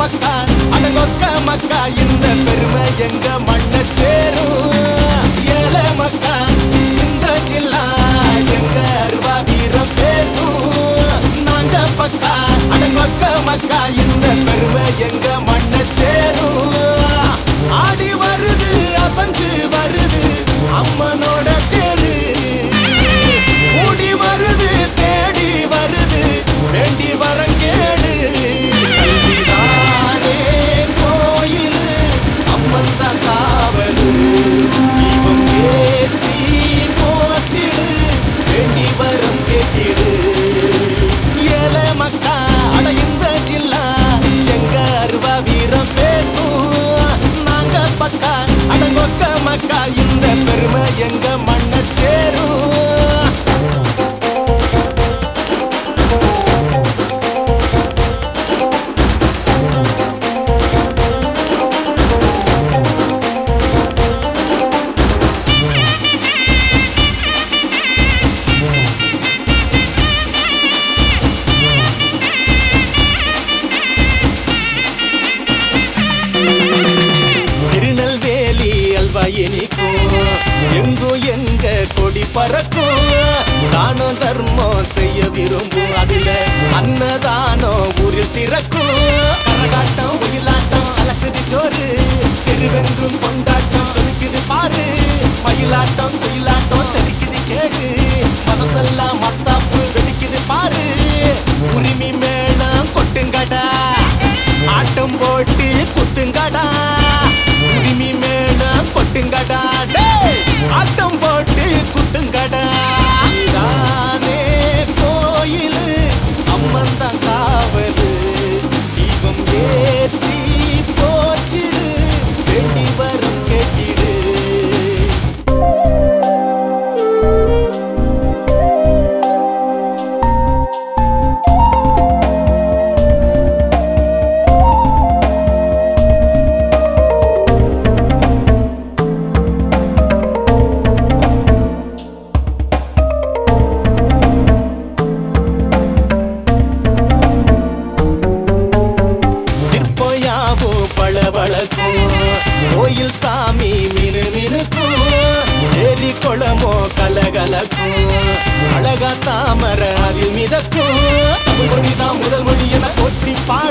பக்கா அடங்கொக்க மக்கா இந்த பெருமை எங்க மண்ண சேரும் ஏழை மக்கா இந்த ஜில்லா எங்க அருவா வீரம் பேசும் நாங்க பக்கா அடங்கொக்க மக்கா இந்த பெருமை எங்க மண்ண சேரும் ஆடி வருது அசஞ்சு வருது அம்மனோட தேரு கூடி வருது தேடி வருது வேண்டி வரம் கேடு கல்விதானே கோயிலு அம்மன் தான் காவலு தீபம் ஏற்றி போற்றிடு வேண்டி வரம் கேட்டிடு ஏழை மக்கா அட இந்த ஜில்லா எங்க அருவா வீரம் பேசும் நாங்க பக்கா அடங்கொக்க மக்கா இந்த பெருமை எங்க மண்ண சேரும் திருநெல்வேலி அல்வா இனிக்கும் எங்கும் எங்க கொடி பறக்கும் தானம் தர்மம் செய்ய விரும்பும் அதுல அன்னதானம் ஊரில் சிறக்கும் கரகாட்டம் ஒயிலாட்டம் கலக்குது ஜோறு தெருவெங்கும் கொண்டாட்டம் சொலுக்குது பாரு மயிலாட்டம் குயிலாட்டம் தெரிக்குது கேடு மனசெல்லாம் மத்தாப்பு வெடிக்குது பாரு உரிமை மேளம் கொட்டுங்கடா ஆட்டம் போட்டு குத்துங்கடா உரிமை மேல கொட்டுங்கடா டேய் ஆட்டம் போட்டு குத்துங்கடா தானே கோயிலு அம்மன் தான் காவலு தீபம் ஏற்றி போற்றிடு வேண்டி வரம் கேட்டிடு சிற்பயாவும் பளபளக்கும் கோயில் சாமி மினு மினுக்கும் ஏரி குளமோ கலகலக்கும் அழகா தாமரை அதில் மிதக்கும் தமிழ் மொழிதான் முதல் மொழி என போற்றி பாடு